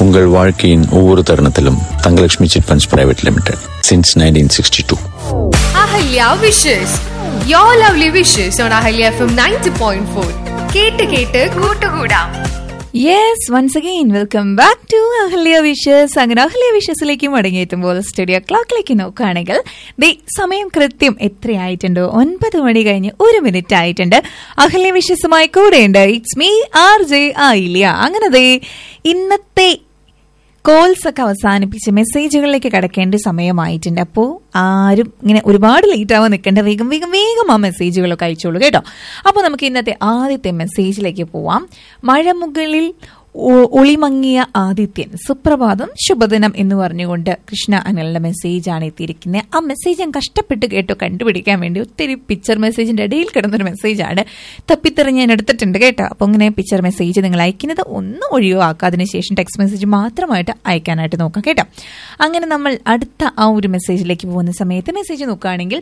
உங்கள் வாழ்க்கையின் ஒவ்வொரு தருணத்திலும் Thangalakshmi chit funds private limited since nineteen sixty two Ahalya wishes yo lovely wishes on Ahalya F M ninety point four കേട്ട് കേട്ട് കൂട്ടുകൂടാം yes once again welcome back to Ahalya wishes അങ്ങനെ Ahalya വിഷസിലേക്ക് മടങ്ങിയെത്തുമ്പോൾ studio ക്ലോക്കിലേക്ക് നോക്കുകയാണെങ്കിൽ ദേ സമയം കൃത്യം എത്രയായിട്ടുണ്ടോ ഒൻപത് മണി കഴിഞ്ഞ് ഒരു മിനിറ്റ് ആയിട്ടുണ്ട് അഹല്യ വിഷസുമായി കൂടെയുണ്ട് ഇറ്റ്സ് മീ ആർ ജെ ആയില്ല അങ്ങനെ ദേ ഇന്നത്തെ കോൾസ് ഒക്കെ അവസാനിപ്പിച്ച് മെസ്സേജുകളിലേക്ക് കടക്കേണ്ട സമയമായിട്ടുണ്ട് അപ്പോൾ ആരും ഇങ്ങനെ ഒരുപാട് ലേറ്റ് ആവാൻ നിൽക്കേണ്ട വേഗം വേഗം വേഗം ആ മെസ്സേജുകളൊക്കെ അയച്ചോളൂ കേട്ടോ അപ്പോൾ നമുക്ക് ഇന്നത്തെ ആദ്യത്തെ മെസ്സേജിലേക്ക് പോവാം മഴമുകളിൽ ഒ- ഒളിമങ്ങിയ ആദിത്യൻ സുപ്രഭാതം ശുഭദിനം എന്ന് പറഞ്ഞുകൊണ്ട് കൃഷ്ണ അനലിന്റെ മെസ്സേജാണ് എത്തിയിരിക്കുന്നത് ആ മെസ്സേജ് ഞാൻ കഷ്ടപ്പെട്ട് കേട്ടോ കണ്ടുപിടിക്കാൻ വേണ്ടി ഒത്തിരി പിക്ചർ മെസ്സേജിന്റെ ഇടയിൽ കിടന്നൊരു മെസ്സേജാണ് തപ്പിത്തെറിഞ്ഞ് ഞാൻ എടുത്തിട്ടുണ്ട് കേട്ടോ അപ്പോൾ ഇങ്ങനെ പിക്ചർ മെസ്സേജ് നിങ്ങൾ അയക്കുന്നത് ഒന്നും ഒഴിവാക്കുക അതിനുശേഷം ടെക്സ്റ്റ് മെസ്സേജ് മാത്രമായിട്ട് അയക്കാനായിട്ട് നോക്കാം കേട്ടോ അങ്ങനെ നമ്മൾ അടുത്ത ആ ഒരു മെസ്സേജിലേക്ക് പോകുന്ന സമയത്ത് മെസ്സേജ് നോക്കുകയാണെങ്കിൽ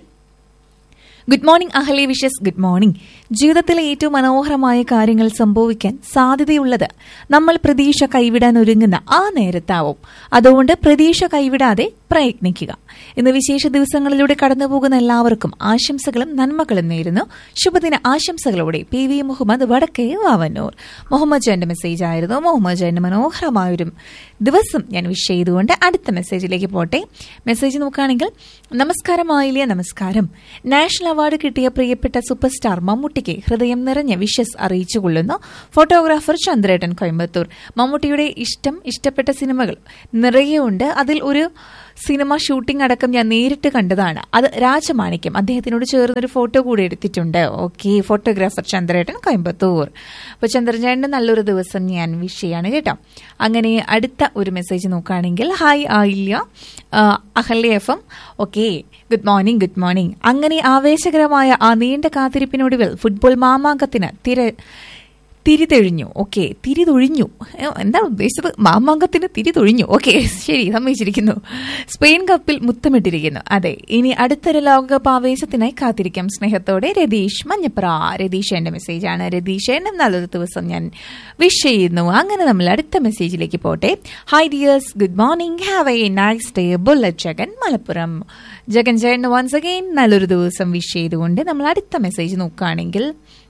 good morning Ahalya wishes good morning ജീവിതത്തിലെ ഏറ്റവും മനോഹരമായ കാര്യങ്ങൾ സംഭവിക്കാൻ സാധ്യതയുള്ളത് നമ്മൾ പ്രതീക്ഷ കൈവിടാൻ ഒരുങ്ങുന്ന ആ നേരത്താവും അതുകൊണ്ട് പ്രതീക്ഷ കൈവിടാതെ പ്രയത്നിക്കുക ഇന്ന് വിശേഷ ദിവസങ്ങളിലൂടെ കടന്നുപോകുന്ന എല്ലാവർക്കും ആശംസകളും നന്മകളും നേരുന്നു ശുഭദിന ആശംസകളോടെ പി വി മുഹമ്മദ് വടക്കേ വാവന്നൂർ മുഹമ്മദ് ജാന്റെ മെസ്സേജ് ആയിരുന്നു മുഹമ്മദ് ജാന്റെ മനോഹരമായൊരു ദിവസം ഞാൻ വിഷ് ചെയ്തുകൊണ്ട് അടുത്ത മെസ്സേജിലേക്ക് പോട്ടെ മെസ്സേജ് നോക്കുകയാണെങ്കിൽ നമസ്കാരമായില്ലേ നമസ്കാരം നാഷണൽ അവാർഡ് കിട്ടിയ പ്രിയപ്പെട്ട സൂപ്പർ സ്റ്റാർ മമ്മൂട്ടിക്ക് ഹൃദയം നിറഞ്ഞ വിഷസ് അറിയിച്ചു കൊള്ളുന്നു ഫോട്ടോഗ്രാഫർ ചന്ദ്രേട്ടൻ കോയമ്പത്തൂർ മമ്മൂട്ടിയുടെ ഇഷ്ടം ഇഷ്ടപ്പെട്ട സിനിമകൾ നിറയെ ഉണ്ട് അതിൽ ഒരു സിനിമ ഷൂട്ടിംഗ് അടക്കം ഞാൻ നേരിട്ട് കണ്ടതാണ് അത് രാജമാണിക്യം അദ്ദേഹത്തിനോട് ചേർന്നൊരു ഫോട്ടോ കൂടി എടുത്തിട്ടുണ്ട് ഓക്കെ ഫോട്ടോഗ്രാഫർ ചന്ദ്രേട്ടൻ കോയമ്പത്തൂർ അപ്പോൾ ചന്ദ്രചേട്ടൻ്റെ നല്ലൊരു ദിവസം ഞാൻ വിഷ് ചെയ്യാണ് കേട്ടോ അങ്ങനെ അടുത്ത ഒരു മെസ്സേജ് നോക്കുകയാണെങ്കിൽ ഹായ് ആയില്ല ആ, Ahalya F M okay good morning good morning അങ്ങനെ ആവേശകരമായ ആ നീണ്ട കാത്തിരിപ്പിനൊടുവിൽ ഫുട്ബോൾ മാമാങ്കത്തിന് തിര തിരിതെഴിഞ്ഞു ഓക്കെ തിരിതൊഴിഞ്ഞു ഏ, എന്താണ് ഉദ്ദേശിച്ചത് മാമാങ്കത്തിന് തിരിതൊഴിഞ്ഞു ഓക്കെ ശരി സമ്മതിച്ചിരിക്കുന്നു സ്പെയിൻ കപ്പിൽ മുത്തമിട്ടിരിക്കുന്നു അതെ ഇനി അടുത്തൊരു ലോകകപ്പ് ആവേശത്തിനായി കാത്തിരിക്കാം സ്നേഹത്തോടെ രതീഷ് മഞ്ഞപ്ര രതീഷ് എന്റെ മെസ്സേജാണ് രതീഷ് എന്നെ നല്ലൊരു ദിവസം ഞാൻ വിഷ് ചെയ്യുന്നു അങ്ങനെ നമ്മൾ അടുത്ത മെസ്സേജിലേക്ക് പോട്ടെ hi dears good morning have a nice day bullet Jagan Malappuram Jagan ചേട്ടൻ വൺസ് അഗെയിൻ നല്ലൊരു ദിവസം വിഷ് ചെയ്തുകൊണ്ട് നമ്മൾ അടുത്ത മെസ്സേജ് നോക്കുകയാണെങ്കിൽ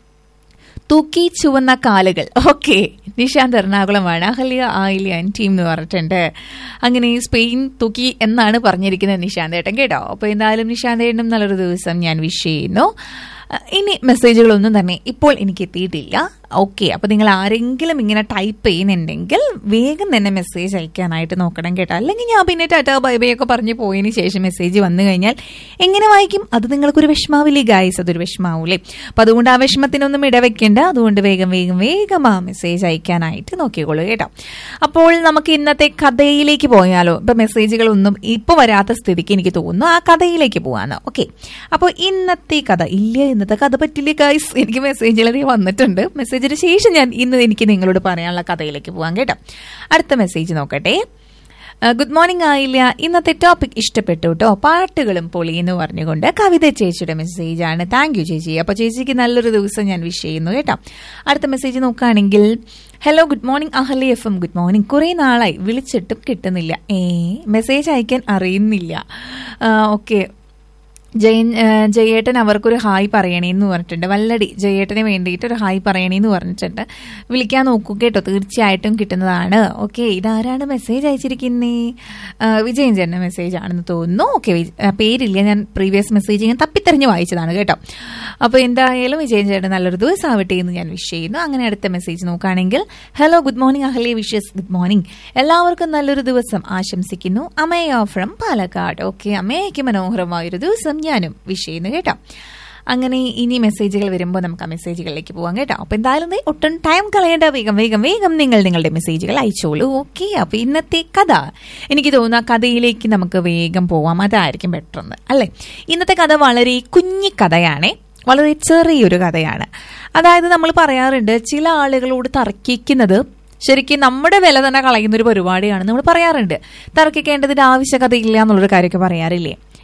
തൂക്കി ചുവന്ന കാലുകൾ ഓക്കെ നിഷാന്ത് എറണാകുളമാണ് അഹല്യ ആയില്യൻ ടീം എന്ന് പറഞ്ഞിട്ടുണ്ട് അങ്ങനെ സ്പെയിൻ തൂക്കി എന്നാണ് പറഞ്ഞിരിക്കുന്നത് നിഷാന്ത് ഏട്ടൻ കേട്ടോ അപ്പോൾ എന്തായാലും നിഷാന്ത് ഏട്ടനും നല്ലൊരു ദിവസം ഞാൻ വിഷ് ചെയ്യുന്നു അഹ് ഇനി മെസ്സേജുകളൊന്നും തന്നെ ഇപ്പോൾ എനിക്ക് എത്തിയിട്ടില്ല ഓക്കെ അപ്പോൾ നിങ്ങൾ ആരെങ്കിലും ഇങ്ങനെ ടൈപ്പ് ചെയ്യുന്നുണ്ടെങ്കിൽ വേഗം തന്നെ മെസ്സേജ് അയക്കാനായിട്ട് നോക്കണം കേട്ടോ അല്ലെങ്കിൽ ഞാൻ പിന്നെ ടാറ്റാ ബൈ ബൈ ഒക്കെ പറഞ്ഞ് പോയതിന് ശേഷം മെസ്സേജ് വന്നു കഴിഞ്ഞാൽ എങ്ങനെ വായിക്കും അത് നിങ്ങൾക്കൊരു വിഷമാവില്ലേ ഗായ്സ് അതൊരു വിഷമാവൂലേ അപ്പം അതുകൊണ്ട് ആ വിഷമത്തിനൊന്നും ഇടവെക്കേണ്ട അതുകൊണ്ട് വേഗം വേഗം വേഗം ആ മെസ്സേജ് അയക്കാനായിട്ട് നോക്കിക്കോളൂ കേട്ടോ അപ്പോൾ നമുക്ക് ഇന്നത്തെ കഥയിലേക്ക് പോയാലോ ഇപ്പം മെസ്സേജുകളൊന്നും ഇപ്പോൾ വരാത്ത സ്ഥിതിക്ക് എനിക്ക് തോന്നുന്നു ആ കഥയിലേക്ക് പോകാന്ന് ഓക്കെ അപ്പോൾ ഇന്നത്തെ കഥ ഇല്ല ഇന്നത്തെ കഥ പറ്റില്ല ഗായ്സ് എനിക്ക് മെസ്സേജുകൾ വന്നിട്ടുണ്ട് മെസ്സേജിന് ശേഷം ഞാൻ ഇന്ന് എനിക്ക് നിങ്ങളോട് പറയാനുള്ള കഥയിലേക്ക് പോകാം കേട്ടോ അടുത്ത മെസ്സേജ് നോക്കട്ടെ ഗുഡ് മോർണിംഗ് ആയില്ല ഇന്നത്തെ ടോപ്പിക് ഇഷ്ടപ്പെട്ടു കേട്ടോ പാട്ടുകളും പൊളി എന്ന് പറഞ്ഞുകൊണ്ട് കവിത ചേച്ചിയുടെ മെസ്സേജാണ് താങ്ക് യു ചേച്ചി അപ്പോൾ ചേച്ചിക്ക് നല്ലൊരു ദിവസം ഞാൻ വിഷ് ചെയ്യുന്നു കേട്ടോ അടുത്ത മെസ്സേജ് നോക്കുകയാണെങ്കിൽ hello good morning Ahalya F M good morning കുറേ നാളായി വിളിച്ചിട്ടും കിട്ടുന്നില്ല ഏ മെസ്സേജ് അയക്കാൻ അറിയുന്നില്ല ഓക്കെ ജയൻ ആ, ജയേട്ടൻ അവർക്കൊരു ഹായ് പറയണേന്ന് പറഞ്ഞിട്ടുണ്ട് വല്ലടി ജയേട്ടന് വേണ്ടിയിട്ട് ഒരു ഹായ് പറയണേന്ന് പറഞ്ഞിട്ടുണ്ട് വിളിക്കാൻ നോക്കൂ കേട്ടോ തീർച്ചയായിട്ടും കിട്ടുന്നതാണ് ഓക്കെ ഇതാരാണ് മെസ്സേജ് അയച്ചിരിക്കുന്നേ ആ, വിജയൻ ചേട്ടൻ്റെ മെസ്സേജ് ആണെന്ന് തോന്നുന്നു ഓക്കെ പേരില്ല ഞാൻ പ്രീവിയസ് മെസ്സേജ് ഞാൻ തപ്പിത്തെറിഞ്ഞ് വായിച്ചതാണ് കേട്ടോ അപ്പോൾ എന്തായാലും വിജയൻ ചേട്ടൻ നല്ലൊരു ദിവസം ആവട്ടെ എന്ന് ഞാൻ വിഷ് ചെയ്യുന്നു അങ്ങനെ അടുത്ത മെസ്സേജ് നോക്കുകയാണെങ്കിൽ hello good morning Ahalya wishes good morning എല്ലാവർക്കും നല്ലൊരു ദിവസം ആശംസിക്കുന്നു അമയ ഫ്രം പാലക്കാട് ഓക്കെ അമയ്ക്ക് മനോഹരമായൊരു ദിവസം ഞാനും വിഷ് ചെയ്യുന്നു കേട്ടോ അങ്ങനെ ഇനി മെസ്സേജുകൾ വരുമ്പോൾ നമുക്ക് ആ മെസ്സേജുകളിലേക്ക് പോകാം കേട്ടോ അപ്പോൾ എന്തായാലും ദേ ഒട്ടും ടൈം കളയേണ്ട വേഗം വേഗം വേഗം നിങ്ങൾ നിങ്ങളുടെ മെസ്സേജുകൾ അയച്ചോളൂ ഓക്കെ അപ്പോൾ ഇന്നത്തെ കഥ എനിക്ക് തോന്നുന്നു ആ കഥയിലേക്ക് നമുക്ക് വേഗം പോവാം അതായിരിക്കും ബെറ്റർ എന്ന് അല്ലേ ഇന്നത്തെ കഥ വളരെ കുഞ്ഞി കഥയാണേ വളരെ ചെറിയൊരു കഥയാണ് അതായത് നമ്മൾ പറയാറുണ്ട് ചില ആളുകളോട് തർക്കിക്കുന്നത് ശരിക്കും നമ്മുടെ വില തന്നെ കളയുന്ന ഒരു പരിപാടിയാണ് നമ്മൾ പറയാറുണ്ട് തർക്കിക്കേണ്ടതിന്റെ ആവശ്യകത ഇല്ല എന്നുള്ളൊരു കാര്യമൊക്കെ പറയാറില്ലേ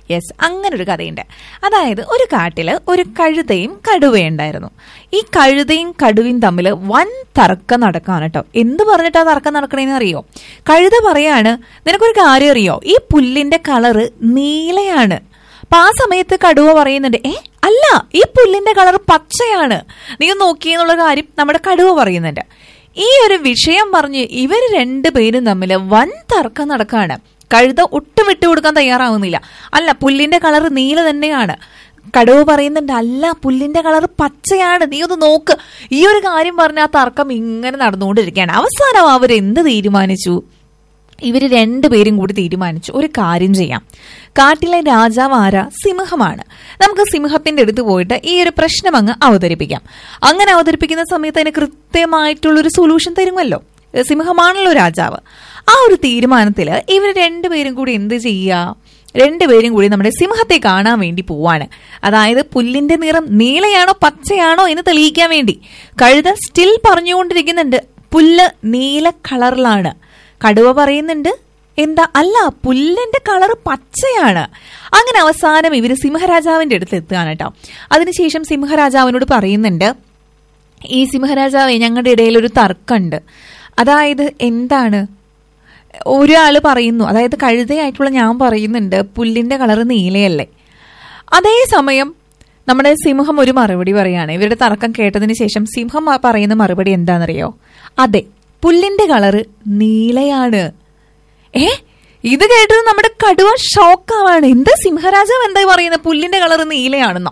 യെസ് അങ്ങനെ ഒരു കഥയുണ്ട് അതായത് ഒരു കാട്ടില് ഒരു കഴുതയും കടുവയും ഉണ്ടായിരുന്നു ഈ കഴുതയും കടുവയും തമ്മിൽ വൻ തർക്കം നടക്കാണ് കേട്ടോ എന്ത് പറഞ്ഞിട്ടാ തർക്കം നടക്കണേന്ന് അറിയോ കഴുത പറയാണ് നിനക്കൊരു കാര്യം അറിയോ ഈ പുല്ലിന്റെ കളറ് നീലയാണ് അപ്പൊ ആ സമയത്ത് കടുവ പറയുന്നുണ്ട് ഏ അല്ല ഈ പുല്ലിന്റെ കളർ പച്ചയാണ് നീ ഒന്ന് നോക്കിയെന്നുള്ള കാര്യം നമ്മുടെ കടുവ പറയുന്നുണ്ട് ഈ ഒരു വിഷയം പറഞ്ഞ് ഇവർ രണ്ടുപേരും തമ്മിൽ വൻ തർക്കം നടക്കാണ് കഴുത ഒട്ടും വിട്ടുകൊടുക്കാൻ തയ്യാറാവുന്നില്ല അല്ല പുല്ലിന്റെ കളർ നീല തന്നെയാണ് കടുവ പറയുന്നുണ്ട് അല്ല പുല്ലിന്റെ കളർ പച്ചയാണ് നീ ഒന്ന് നോക്ക് ഈ ഒരു കാര്യം പറഞ്ഞ ആ തർക്കം ഇങ്ങനെ നടന്നുകൊണ്ടിരിക്കുകയാണ് അവസാനം അവർ എന്ത് തീരുമാനിച്ചു ഇവർ രണ്ടുപേരും കൂടി തീരുമാനിച്ചു ഒരു കാര്യം ചെയ്യാം കാട്ടിലെ രാജാവ് ആര സിംഹമാണ് നമുക്ക് സിംഹത്തിന്റെ അടുത്ത് പോയിട്ട് ഈ ഒരു പ്രശ്നം അങ്ങ് അവതരിപ്പിക്കാം അങ്ങനെ അവതരിപ്പിക്കുന്ന സമയത്ത് അതിന് കൃത്യമായിട്ടുള്ളൊരു സൊല്യൂഷൻ തരുമല്ലോ സിംഹമാണല്ലോ രാജാവ് ആ ഒരു തീരുമാനത്തിൽ ഇവർ രണ്ടുപേരും കൂടി എന്ത് ചെയ്യുക രണ്ടുപേരും കൂടി നമ്മുടെ സിംഹത്തെ കാണാൻ വേണ്ടി പോവാണ് അതായത് പുല്ലിന്റെ നിറം നീലയാണോ പച്ചയാണോ എന്ന് തെളിയിക്കാൻ വേണ്ടി കഴുത സ്റ്റിൽ പറഞ്ഞുകൊണ്ടിരിക്കുന്നുണ്ട് പുല്ല് നീല കളറിലാണ് കടുവ പറയുന്നുണ്ട് എന്താ അല്ല പുല്ലിന്റെ കളർ പച്ചയാണ് അങ്ങനെ അവസാനം ഇവര് സിംഹരാജാവിന്റെ അടുത്ത് എത്തുകയാണ് കേട്ടോ അതിനുശേഷം സിംഹരാജാവിനോട് പറയുന്നുണ്ട് ഈ സിംഹരാജാവെ ഞങ്ങളുടെ ഇടയിൽ ഒരു തർക്കമുണ്ട് അതായത് എന്താണ് ഒരാള് പറയുന്നു അതായത് കഴുതയായിട്ടുള്ള ഞാൻ പറയുന്നുണ്ട് പുല്ലിന്റെ കളർ നീലയല്ലേ അതേസമയം നമ്മുടെ സിംഹം ഒരു മറുപടി പറയാണ് ഇവരുടെ തർക്കം കേട്ടതിന് ശേഷം സിംഹം ആ പറയുന്ന മറുപടി എന്താണെന്നറിയോ അതെ പുല്ലിന്റെ കളറ് നീലയാണ് ഏ ഇത് കേട്ടത് നമ്മുടെ കടുവ ഷോക്കാവാണ് എന്ത് സിംഹരാജാവ് എന്താ പറയുന്നത് പുല്ലിന്റെ കളർ നീലയാണെന്നോ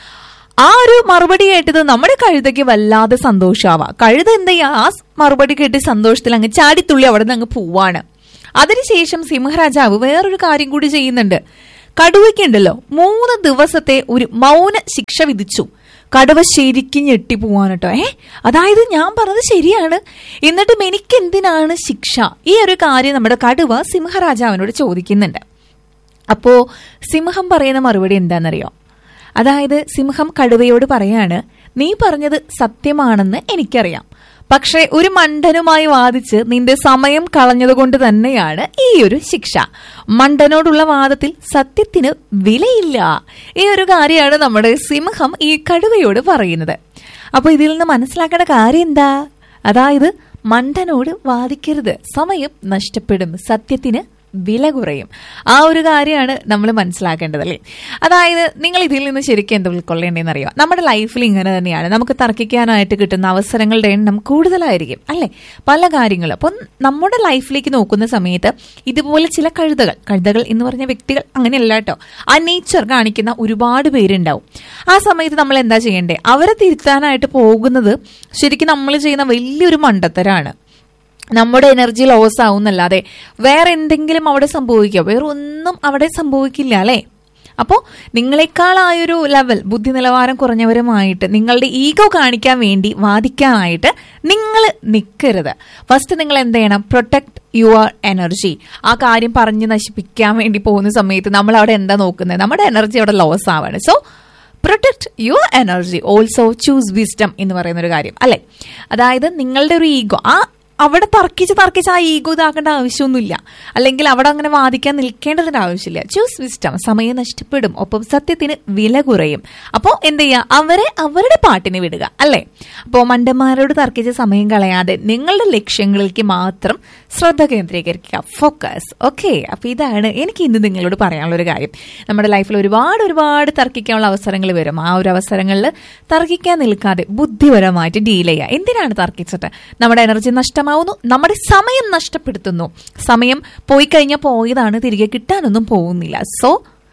ആ ഒരു മറുപടി കേട്ടത് നമ്മുടെ കഴുതയ്ക്ക് വല്ലാതെ സന്തോഷാവാ കഴുത എന്താ ചെയ്യാ ആ സ് മറുപടി കേട്ട് സന്തോഷത്തിൽ അങ്ങ് ചാടിത്തുള്ളി അവിടെ നിന്ന് അങ്ങ് പോവാണ് അതിനുശേഷം സിംഹരാജാവ് വേറൊരു കാര്യം കൂടി ചെയ്യുന്നുണ്ട് കടുവയ്ക്കുണ്ടല്ലോ മൂന്ന് ദിവസത്തെ ഒരു മൗന ശിക്ഷ വിധിച്ചു കടുവ ശരിക്കും ഞെട്ടി പോവാണ് കേട്ടോ ഏ അതായത് ഞാൻ പറഞ്ഞത് ശരിയാണ് എന്നിട്ടും എനിക്ക് എന്തിനാണ് ശിക്ഷ ഈ ഒരു കാര്യം നമ്മുടെ കടുവ സിംഹരാജാവിനോട് ചോദിക്കുന്നുണ്ട് അപ്പോ സിംഹം പറയുന്ന മറുപടി എന്താണെന്നറിയോ അതായത് സിംഹം കടുവയോട് പറയാണ് നീ പറഞ്ഞത് സത്യമാണെന്ന് എനിക്കറിയാം പക്ഷേ ഒരു മണ്ടനുമായി വാദിച്ച് നിന്റെ സമയം കളഞ്ഞതുകൊണ്ട് തന്നെയാണ് ഈ ഒരു ശിക്ഷ മണ്ടനോടുള്ള വാദത്തിൽ സത്യത്തിന് വിലയില്ല ഈ ഒരു കാര്യമാണ് നമ്മുടെ സിംഹം ഈ കടുവയോട് പറയുന്നത് അപ്പൊ ഇതിൽ നിന്ന് മനസ്സിലാക്കേണ്ട കാര്യം എന്താ അതായത് മണ്ടനോട് വാദിക്കരുത് സമയം നഷ്ടപ്പെടും സത്യത്തിന് വില കുറയും ആ ഒരു കാര്യമാണ് നമ്മൾ മനസ്സിലാക്കേണ്ടത് അല്ലേ അതായത് നിങ്ങൾ ഇതിൽ നിന്ന് ശരിക്കും എന്ത് ഉൾക്കൊള്ളേണ്ടതെന്ന് അറിയാം നമ്മുടെ ലൈഫിൽ ഇങ്ങനെ തന്നെയാണ് നമുക്ക് തർക്കിക്കാനായിട്ട് കിട്ടുന്ന അവസരങ്ങളുടെ എണ്ണം കൂടുതലായിരിക്കും അല്ലേ പല കാര്യങ്ങളും അപ്പം നമ്മുടെ ലൈഫിലേക്ക് നോക്കുന്ന സമയത്ത് ഇതുപോലെ ചില കഴുതകൾ കഴുതകൾ എന്ന് പറഞ്ഞ വ്യക്തികൾ അങ്ങനെയല്ല കേട്ടോ ആ നേച്ചർ കാണിക്കുന്ന ഒരുപാട് പേരുണ്ടാവും ആ സമയത്ത് നമ്മൾ എന്താ ചെയ്യേണ്ടേ അവരെ തിരുത്താനായിട്ട് പോകുന്നത് ശരിക്കും നമ്മൾ ചെയ്യുന്ന വലിയൊരു മണ്ടത്തരാണ് നമ്മുടെ എനർജി ലോസ് ആവുന്നല്ലാതെ വേറെ എന്തെങ്കിലും അവിടെ സംഭവിക്കുക വേറെ ഒന്നും അവിടെ സംഭവിക്കില്ല അല്ലേ അപ്പോൾ നിങ്ങളെക്കാളായൊരു ലെവൽ ബുദ്ധി നിലവാരം കുറഞ്ഞവരുമായിട്ട് നിങ്ങളുടെ ഈഗോ കാണിക്കാൻ വേണ്ടി വാദിക്കാനായിട്ട് നിങ്ങൾ നിൽക്കരുത് ഫസ്റ്റ് നിങ്ങൾ എന്ത് ചെയ്യണം പ്രൊട്ടക്ട് യുവർ എനർജി ആ കാര്യം പറഞ്ഞ് നശിപ്പിക്കാൻ വേണ്ടി പോകുന്ന സമയത്ത് നമ്മൾ അവിടെ എന്താ നോക്കുന്നത് നമ്മുടെ എനർജി അവിടെ ലോസ് ആവാണ് so protect your energy also choose wisdom എന്ന് പറയുന്ന ഒരു കാര്യം അല്ലെ അതായത് നിങ്ങളുടെ ഒരു ഈഗോ ആ അവിടെ തർക്കിച്ച് തർക്കിച്ച് ആ ഈഗോ ഇതാക്കേണ്ട ആവശ്യമൊന്നുമില്ല അല്ലെങ്കിൽ അവിടെ അങ്ങനെ വാദിക്കാൻ നിൽക്കേണ്ടതിന്റെ ആവശ്യമില്ല ചൂസ് വിസ്റ്റം സമയം നഷ്ടപ്പെടും ഒപ്പം സത്യത്തിന് വില കുറയും അപ്പോൾ എന്ത് ചെയ്യുക അവരെ അവരുടെ പാട്ടിന് വിടുക അല്ലേ അപ്പോൾ മണ്ടന്മാരോട് തർക്കിച്ച് സമയം കളയാതെ നിങ്ങളുടെ ലക്ഷ്യങ്ങളിലേക്ക് മാത്രം ശ്രദ്ധ കേന്ദ്രീകരിക്കുക ഫോക്കസ് ഓക്കെ അപ്പൊ ഇതാണ് എനിക്ക് ഇന്ന് നിങ്ങളോട് പറയാനുള്ള ഒരു കാര്യം നമ്മുടെ ലൈഫിൽ ഒരുപാട് ഒരുപാട് തർക്കിക്കാനുള്ള അവസരങ്ങൾ വരും ആ ഒരു അവസരങ്ങളിൽ തർക്കിക്കാൻ നിൽക്കാതെ ബുദ്ധിപരമായിട്ട് ഡീൽ ചെയ്യുക എന്തിനാണ് തർക്കിച്ചിട്ട് നമ്മുടെ എനർജി നഷ്ടമാവുന്നു നമ്മുടെ സമയം നഷ്ടപ്പെടുത്തുന്നു സമയം പോയി കഴിഞ്ഞാൽ പോയതാണ് തിരികെ കിട്ടാനൊന്നും പോകുന്നില്ല സോ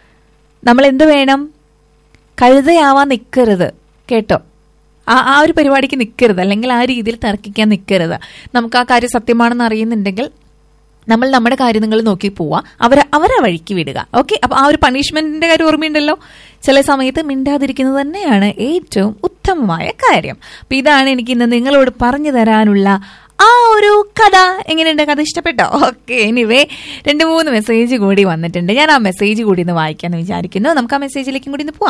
നമ്മൾ എന്ത് വേണം കഴുതയാവാൻ നിൽക്കരുത് കേട്ടോ ആ ആ ഒരു പരിപാടിക്ക് നിൽക്കരുത് അല്ലെങ്കിൽ ആ രീതിയിൽ തർക്കിക്കാൻ നിൽക്കരുത് നമുക്ക് ആ കാര്യം സത്യമാണെന്ന് അറിയുന്നുണ്ടെങ്കിൽ നമ്മൾ നമ്മുടെ കാര്യങ്ങൾ നോക്കി പോവാ അവരെ അവരെ വഴിക്ക് വിടുക ഓക്കെ അപ്പൊ ആ ഒരു പണിഷ്മെന്റിന്റെ കാര്യം ഓർമ്മയുണ്ടല്ലോ ചില സമയത്ത് മിണ്ടാതിരിക്കുന്നത് തന്നെയാണ് ഏറ്റവും ഉത്തമമായ കാര്യം അപ്പൊ ഇതാണ് എനിക്ക് ഇന്ന് നിങ്ങളോട് പറഞ്ഞു തരാനുള്ള ആ ഒരു കഥ എങ്ങനെയുണ്ട് കഥ ഇഷ്ടപ്പെട്ടോ ഓക്കെ എനിവേ രണ്ട് മൂന്ന് മെസ്സേജ് കൂടി വന്നിട്ടുണ്ട് ഞാൻ ആ മെസ്സേജ് കൂടി ഒന്ന് വായിക്കാന്ന് വിചാരിക്കുന്നു നമുക്ക് ആ മെസ്സേജിലേക്കും കൂടി ഒന്ന് പോവാം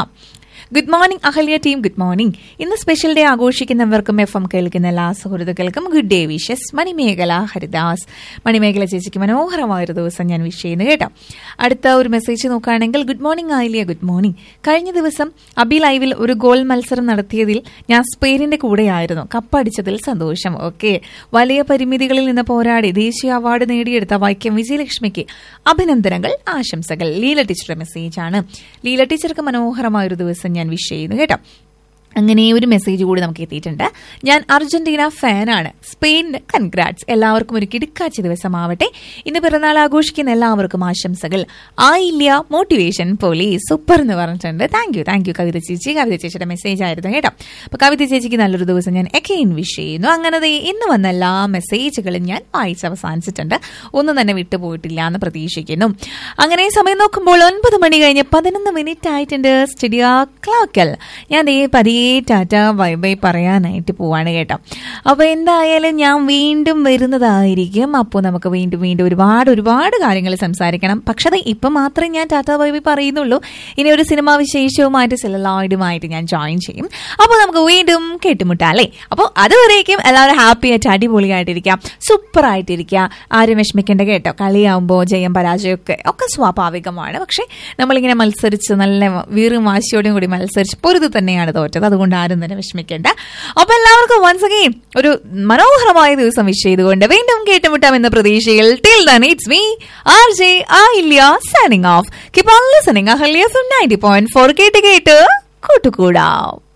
good morning Ahalya team good morning ഇന്ന് സ്പെഷ്യൽ ഡേ ആഘോഷിക്കുന്നവർക്കും എഫ് എം കേൾക്കുന്ന എല്ലാ സുഹൃത്തുക്കൾക്കും good day wishes Manimekhala Haridas Manimekhala ചേച്ചിക്ക് മനോഹരമായൊരു ദിവസം ഞാൻ വിഷ് ചെയ്യുന്നു കേട്ടോ അടുത്ത ഒരു മെസ്സേജ് നോക്കുകയാണെങ്കിൽ good morning Ahalya good morning കഴിഞ്ഞ ദിവസം അബി ലൈവിൽ ഒരു ഗോൾ മത്സരം നടത്തിയതിൽ ഞാൻ സ്പെയിനിന്റെ കൂടെയായിരുന്നു കപ്പടിച്ചതിൽ സന്തോഷം ഓക്കെ വലിയ പരിമിതികളിൽ നിന്ന് പോരാടി ദേശീയ അവാർഡ് നേടിയെടുത്ത വൈക്കം വിജയലക്ഷ്മിക്ക് അഭിനന്ദനങ്ങൾ ആശംസകൾ ലീല ടീച്ചറുടെ മെസ്സേജാണ് ലീല ടീച്ചർക്ക് മനോഹരമായ ഒരു ദിവസം ഞാൻ വിഷ് ചെയ്യുന്നു കേട്ടോ അങ്ങനെ ഒരു മെസ്സേജ് കൂടി നമുക്ക് എത്തിയിട്ടുണ്ട് ഞാൻ അർജന്റീന ഫാനാണ് സ്പെയിനിന് കൺഗ്രാറ്റ്സ് എല്ലാവർക്കും ഒരു കിടുക്കാച്ച ദിവസമാവട്ടെ ഇന്ന് പിറന്നാൾ ആഘോഷിക്കുന്ന എല്ലാവർക്കും ആശംസകൾ ആയില്ല മോട്ടിവേഷൻ പോലീസ് സൂപ്പർ എന്ന് പറഞ്ഞിട്ടുണ്ട് thank you thank you Kavitha ചേച്ചി കവിത ചേച്ചിയുടെ മെസ്സേജ് ആയിരുന്നു കേട്ടോ അപ്പൊ കവിത ചേച്ചിക്ക് നല്ലൊരു ദിവസം ഞാൻ എക്കെയിൻ വിഷ് ചെയ്യുന്നു അങ്ങനെ ദേ ഇന്ന് വന്ന എല്ലാ മെസ്സേജുകളും ഞാൻ വായിച്ച് അവസാനിച്ചിട്ടുണ്ട് ഒന്നും തന്നെ വിട്ടുപോയിട്ടില്ല എന്ന് പ്രതീക്ഷിക്കുന്നു അങ്ങനെ സമയം നോക്കുമ്പോൾ ഒൻപത് മണി കഴിഞ്ഞ് പതിനൊന്ന് മിനിറ്റ് ആയിട്ടുണ്ട് സ്റ്റുഡിയോ ക്ലോക്കൽ ഞാൻ ദേ പതിയെ ടാറ്റ ബൈ ബൈ പറയാനായിട്ട് പോവാണ് കേട്ടോ അപ്പൊ എന്തായാലും ഞാൻ വീണ്ടും വരുന്നതായിരിക്കും അപ്പോൾ നമുക്ക് വീണ്ടും വീണ്ടും ഒരുപാട് ഒരുപാട് കാര്യങ്ങൾ സംസാരിക്കണം പക്ഷേ അത് ഇപ്പം മാത്രമേ ഞാൻ ടാറ്റ ബൈ ബൈ പറയുന്നുള്ളൂ ഇനി ഒരു സിനിമാ വിശേഷവുമായിട്ട് സെലലോയിഡുമായിട്ട് ഞാൻ ജോയിൻ ചെയ്യും അപ്പോൾ നമുക്ക് വീണ്ടും കേട്ടുമുട്ടാം അപ്പോൾ അതുവരേക്കും എല്ലാവരും ഹാപ്പി ആയിട്ട് അടിപൊളിയായിട്ടിരിക്കാം സൂപ്പർ ആയിട്ടിരിക്കുക ആരും വിഷമിക്കേണ്ട കേട്ടോ കളിയാവുമ്പോൾ ജയം പരാജയമൊക്കെ ഒക്കെ സ്വാഭാവികമാണ് പക്ഷേ നമ്മളിങ്ങനെ മത്സരിച്ച് നല്ല വീറും വാശിയോടും കൂടി മത്സരിച്ച് പൊരുത് തന്നെയാണ് തോറ്റത് അതുകൊണ്ട് ആരും തന്നെ വിഷമിക്കേണ്ട അപ്പൊ എല്ലാവർക്കും വൺസ് അഗെയിൻ ഒരു മനോഹരമായ ദിവസം വിഷ് ചെയ്തുകൊണ്ട് വീണ്ടും കേട്ടുമുട്ടാം എന്ന പ്രതീക്ഷയിൽ till then it's me R J ആ ഇല്ല signing off keep on listening Ahalya from ninety point four കേട്ട് കേട്ട് കൂട്ടുകൂടാം